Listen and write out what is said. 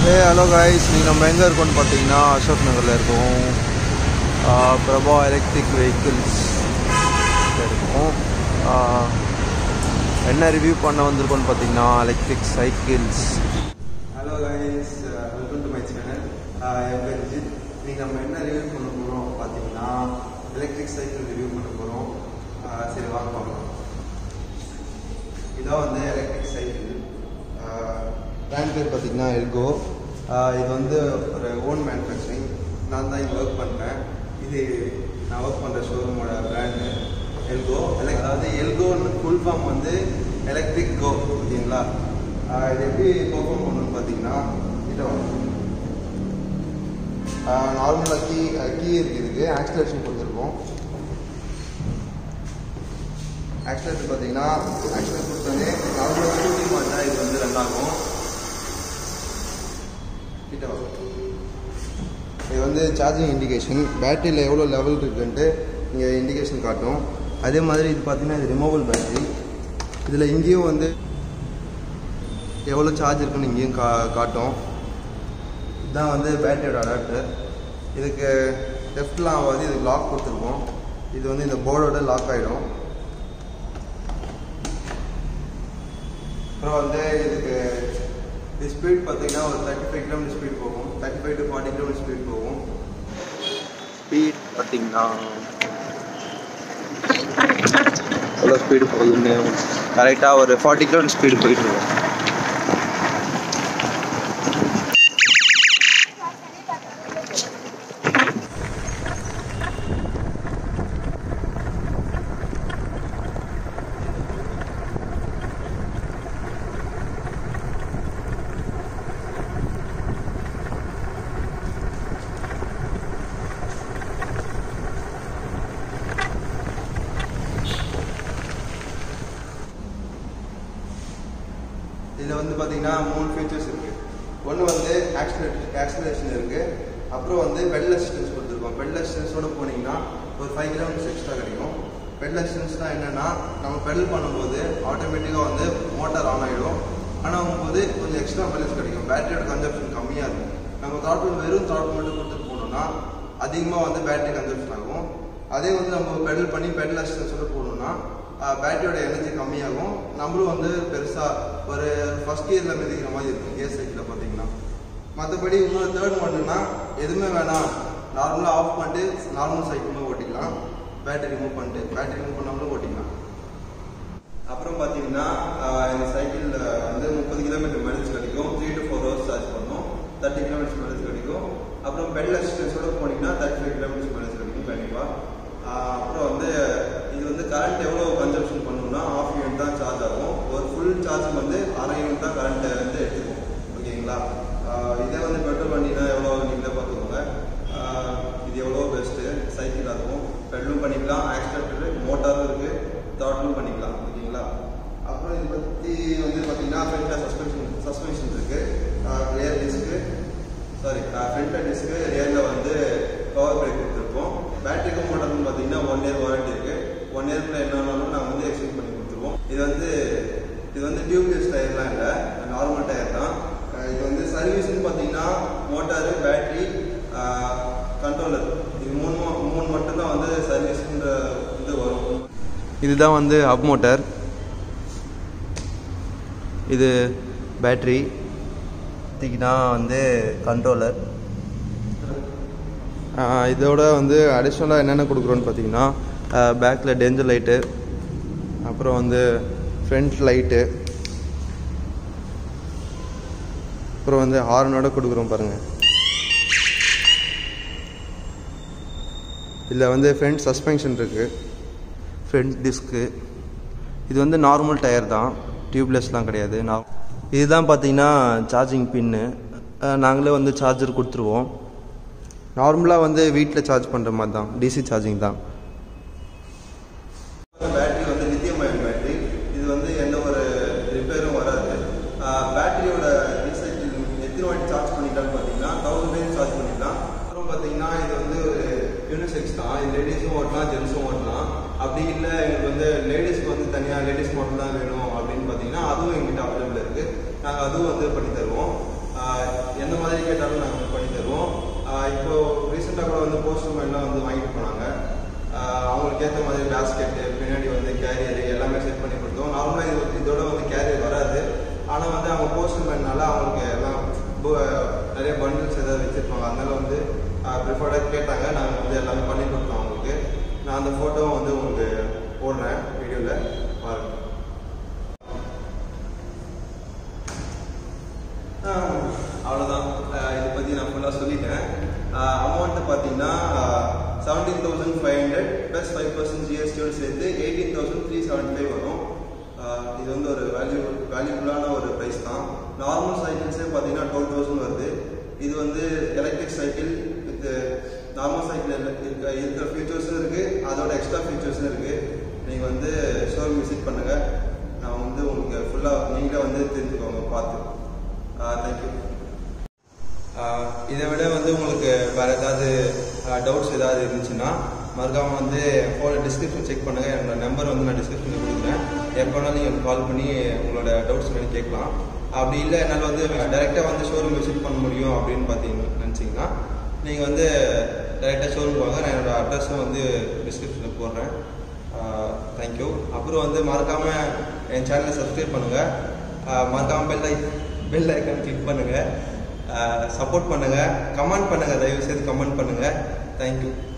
ஏ hello guys நீங்கள் நம்ம எங்கே இருக்கோம்னு பார்த்தீங்கன்னா அசோக் நகரில் இருக்கோம் ஆஹ் பிரபா எலக்ட்ரிக் வெஹிக்கிள்ஸ் இருக்கோம் ஆஹ் என்ன ரிவ்யூ பண்ண வந்திருக்கோம்னு பார்த்தீங்கன்னா electric cycles hello guys welcome to my channel என் பேர் விஜித் நீங்கள் நம்ம என்ன ரிவ்யூ பண்ண போகிறோம் பார்த்தீங்கன்னா எலக்ட்ரிக் சைக்கிள் ரிவ்யூ பண்ண போகிறோம் சரி வாங்க பார்க்கலாம் இதான் வந்து எலக்ட்ரிக் சைக்கிள் பிராண்ட் பேர் பார்த்தீங்கன்னா எல்கோ இது வந்து ஒரு ஓன் மேனுஃபேக்சரிங் நான் தான் இங்கே ஒர்க் பண்ணுறேன் இது நான் ஒர்க் பண்ணுற ஷோரூமோட பிராண்டு எல்கோ எலக் அதாவது எல்கோன்னு ஃபுல் ஃபார்ம் வந்து எலக்ட்ரிக் கோ ஓகேங்களா ஆஹ் இது எப்படி பெர்ஃபார்ம் பண்ணணும்னு பார்த்தீங்கன்னா கிட்ட நார்மலாக கீ கீ இருக்குது இதுக்கு ஆக்சிலேஷன் கொடுத்துருக்கோம் ஆக்சிலேட்டர் பார்த்தீங்கன்னா ஆக்சிலேட்டர் கொடுத்தோடனே நார்மலாக ஸ்கூட்டி மாதிரி தான் இது வந்து ரன் ஆகும் கிட்ட வா. இது வந்து சார்ஜிங் இண்டிகேஷன் பேட்டரியில் எவ்வளோ லெவல் இருக்குன்ட்டு இங்கே இண்டிகேஷன் காட்டும் அதே மாதிரி இது பார்த்தீங்கன்னா இது ரிமூவல் பேட்டரி இதில் இங்கேயும் வந்து எவ்வளோ சார்ஜ் இருக்குன்னு இங்கேயும் கா காட்டும் இதுதான் வந்து பேட்டரியோட அடாப்டர் இதுக்கு லெஃப்ட்லாம் ஆகாது இதுக்கு லாக் கொடுத்துருக்கோம் இது வந்து இந்த போர்டோட லாக் ஆகிடும் அப்புறம் வந்து இதுக்கு இது ஸ்பீட் பார்த்தீங்கன்னா ஒரு தேர்ட்டி ஃபைவ் கிலோமீட்டர் ஸ்பீட் போகும் thirty five to forty kilometer speed போகும் ஸ்பீட் பார்த்தீங்கன்னா எவ்வளோ ஸ்பீடு போகுதுன்னு கரெக்டாக ஒரு ஃபார்ட்டி கிலோமீட்டர் ஸ்பீடு போயிட்டு இருக்கும் இதில் வந்து பார்த்தீங்கன்னா மூணு ஃபீச்சர்ஸ் இருக்குது ஒன்று வந்து ஆக்சிலேட் ஆக்சிலேஷன் இருக்குது அப்புறம் வந்து பெடல் அசிஸ்டன்ஸ் கொடுத்துருக்கோம் பெடல் அசிஸ்டன்ஸோட போனீங்கன்னா ஒரு ஃபைவ் கிலோமீட்டர்ஸ் எக்ஸ்ட்ரா கிடைக்கும் பெடல் அசிஸ்டன்ஸ்னால் என்னென்னா நம்ம பெடல் பண்ணும்போது ஆட்டோமேட்டிக்காக வந்து மோட்டார் ஆன் ஆகிடும் ஆனால் ஆகும்போது கொஞ்சம் எக்ஸ்ட்ரா மைலேஜ் கிடைக்கும் பேட்டரியோட கன்சப்ஷன் கம்மியாக இருக்கும் நம்ம த்ராட்டில் வெறும் த்ராட்டில் மட்டும் கொடுத்துட்டு போனோம்னா அதிகமாக வந்து பேட்டரி கன்சப்ஷன் ஆகும் அதே வந்து நம்ம பெடல் பண்ணி பெடல் அசிஸ்டன்ஸோட போகணும்னா பேட்டரியோட எனர்ஜி கம்மியாகும் நம்மளும் வந்து பெருசாக ஒரு ஃபஸ்ட் இயரில் மிதிக்கிற மாதிரி இருக்கும் கேஸ் சைக்கிளில் பார்த்தீங்கன்னா மற்றபடி இன்னொரு தேர்ட் ஒன்றுனா எதுவுமே வேணாம் நார்மலாக ஆஃப் பண்ணிட்டு நார்மல் சைக்கிளுமே ஓட்டிக்கலாம் பேட்டரி ரிமூவ் பண்ணிட்டு பேட்டரி ரிமூவ் பண்ணாமலும் ஓட்டிக்கலாம் அப்புறம் பார்த்தீங்கன்னா ஆஹ் இந்த சைக்கிள் வந்து முப்பது கிலோமீட்டர் மைலேஜ் கிடைக்கும் three to four hours charge பண்ணும் தேர்ட்டி கிலோமீட்டர்ஸ் மைலேஜ் கிடைக்கும் அப்புறம் பெடல் அசிஸ்டன்ஸோட போனீங்கன்னா தேர்ட்டி ஃபைவ் கிலோமீட்டர்ஸ் மைலேஜ் கிடைக்கும் கண்டிப்பாக அப்புறம் வந்து இது வந்து கரண்ட் எவ்வளோ கன்சப்ஷன் பண்ணணும்னா ஆஃப் யூனிட் தான் சார்ஜ் ஆகும் ஒரு ஃபுல் சார்ஜ் வந்து அரை யூனிட் தான் கரண்ட் வந்து எடுத்துக்கும் ஓகேங்களா ஆஹ் இதே வந்து பெட்ரோல் வண்டினா எவ்வளோ நீங்களே பார்த்துக்கோங்க ஆஹ் இது எவ்வளோ பெஸ்ட்டு சைக்கிள் அதுவும் பெட்ரோல் பண்ணிக்கலாம் ஆக்சிலேட்டர் மோட்டாரும் இருக்குது த்ராட்டிலும் பண்ணிக்கலாம் ஓகேங்களா அப்புறம் இதை பற்றி வந்து பார்த்தீங்கன்னா ஃப்ரண்ட்டில் சஸ்பென்ஷன் சஸ்பென்ஷன் இருக்குது ரியர் டிஸ்க்கு சாரி ஃப்ரண்ட்டில் டிஸ்க்கு ரியரில் வந்து பவர் பிரேக் கொடுத்துருப்போம் பேட்டரிக்கும் மோட்டருக்கும் பார்த்தீங்கன்னா ஒன் இயர் வாரண்டி இருக்குது ஒன் இயர்க்குள்ள என்ன ஆனாலும் நாங்கள் வந்து எக்ஸ்சேஞ்ச் பண்ணி கொடுத்துருவோம் இது வந்து இது வந்து டியூப்லெஸ் டயர்லாம் இல்லை நார்மல் டயர் தான் அஹ் இது வந்து சர்வீஸ்னு பார்த்தீங்கன்னா மோட்டாரு பேட்டரி கண்ட்ரோலர் இது மூணு மூணு மட்டும்தான் வந்து சர்வீஸ்ன்ற இது வரும் இதுதான் வந்து ஹப் மோட்டார் இது பேட்ரி பார்த்தீங்கன்னா வந்து கண்ட்ரோலர் இதோட வந்து அடிஷ்னலாக என்னென்ன கொடுக்குறோன்னு பார்த்தீங்கன்னா பேக்கில் டேஞ்சர் லைட்டு அப்புறம் வந்து ஃப்ரண்ட் லைட்டு அப்புறம் வந்து ஹார்னோட கொடுக்குறோம் பாருங்கள் இதில் வந்து ஃப்ரண்ட் சஸ்பென்ஷன் இருக்குது ஃப்ரண்ட் டிஸ்க்கு இது வந்து நார்மல் டயர் தான் டியூப்லெஸ்லாம் கிடையாது நான் இதுதான் பார்த்தீங்கன்னா சார்ஜிங் பின்னு நாங்களே வந்து சார்ஜர் கொடுத்துருவோம் நார்மலாக வந்து வீட்டில் சார்ஜ் பண்ணுற மாதிரி தான் டிசி சார்ஜிங் தான் பேட்டரி வந்து லித்தியம் அயன் பேட்டரி இது வந்து எந்த ஒரு ரிப்பேரும் வராது பேட்டரியோட ரீசைக்கிள் எத்தனை வாட்டி சார்ஜ் பண்ணிக்கலாம்னு பார்த்தீங்கன்னா தௌசண்ட் டைம் சார்ஜ் பண்ணிக்கலாம் அப்புறம் பார்த்தீங்கன்னா இது வந்து ஒரு யூனிசெக்ஸ் தான் இது லேடிஸும் ஓட்டலாம் ஜென்ஸும் ஓட்டலாம் அப்படி இல்லை எங்களுக்கு வந்து லேடிஸ்க்கு வந்து தனியாக லேடிஸ் மாடல் தான் வேணும் அப்படின்னு பார்த்தீங்கன்னா அதுவும் எங்கிட்ட அவைலபிள் இருக்குது நாங்கள் அதுவும் வந்து பண்ணி தருவோம் ஆஹ் என்ன எந்த மாதிரி கேட்டாலும் நாங்கள் பண்ணி தருவோம் ஆஹ் இப்போ ரீசெண்டாக கூட வந்து போஸ்டர் மேன்லாம் வந்து வாங்கிட்டு போனாங்க ஆஹ் அவங்களுக்கு ஏற்ற மாதிரி பேஸ்கெட்டு பின்னாடி வந்து கேரியர் எல்லாமே செட் பண்ணி கொடுத்தோம் நார்மலாக இது இதோட வந்து கேரியர் வராது ஆனால் வந்து அவங்க போஸ்டர் மேன்னால அவங்களுக்கு எல்லாம் பு- நிறைய பண்டில்ஸ் ஏதாவது வச்சுருப்பாங்க அதனால வந்து ப்ரிஃபர்டாக கேட்டாங்க நாங்கள் வந்து எல்லாமே பண்ணி கொடுத்தோம் அவங்களுக்கு நான் அந்த ஃபோட்டோவும் வந்து உங்களுக்கு போடுறேன் வீடியோவில் பாருங்கள் அவ்வளோதான் இதை பற்றி நான் ஃபுல்லாக சொல்லிட்டேன் அமௌண்ட்டு பார்த்தீங்கன்னா seventeen thousand five hundred plus five percent ஜிஎஸ்டியோடு சேர்த்து eighteen thousand three seventy five வரும் ஆஹ் இது வந்து ஒரு வேல்யூ வேல்யூபுல்லான ஒரு ப்ரைஸ் தான் நார்மல் சைக்கிள்ஸே பார்த்தீங்கன்னா டுவெல் தௌசண்ட் வருது இது வந்து electric cycle with normal cycle இருக்க இருக்கிற ஃபீச்சர்ஸும் இருக்குது அதோட எக்ஸ்ட்ரா ஃபீச்சர்ஸும் இருக்குது நீங்கள் வந்து ஷோரூம் விசிட் பண்ணுங்கள் நான் வந்து உங்களுக்கு ஃபுல்லாக நீங்களே வந்து தெரிஞ்சுக்கோங்க பார்த்து தேங்க்யூ இதை விட வந்து உங்களுக்கு வேறு ஏதாவது டவுட்ஸ் ஏதாவது இருந்துச்சுன்னா மறக்காமல் வந்து ஃபோன் டிஸ்கிரிப்ஷன் செக் பண்ணுங்கள் என்னோட நம்பர் வந்து நான் டிஸ்கிரிப்ஷனில் கொடுக்குறேன் எப்போ வேணாலும் நீங்கள் கால் பண்ணி உங்களோட டவுட்ஸ் வேணும் கேட்கலாம் அப்படி இல்லை என்னால் வந்து டைரெக்டாக வந்து ஷோரூம் விசிட் பண்ண முடியும் அப்படின்னு பார்த்தீங்க நினச்சிங்கன்னா நீங்கள் வந்து டைரெக்டாக ஷோரூம் வாங்க நான் என்னோட அட்ரஸும் வந்து டிஸ்கிரிப்ஷனில் போடுறேன் தேங்க்யூ அப்புறம் வந்து மறக்காமல் என் சேனலை சப்ஸ்கிரைப் பண்ணுங்கள் மறக்காமல் bell I bell icon click பண்ணுங்கள் சப்போர்ட் பண்ணுங்கள் கமெண்ட் பண்ணுங்கள் தயவு செய்து கமெண்ட் பண்ணுங்கள் தேங்க்யூ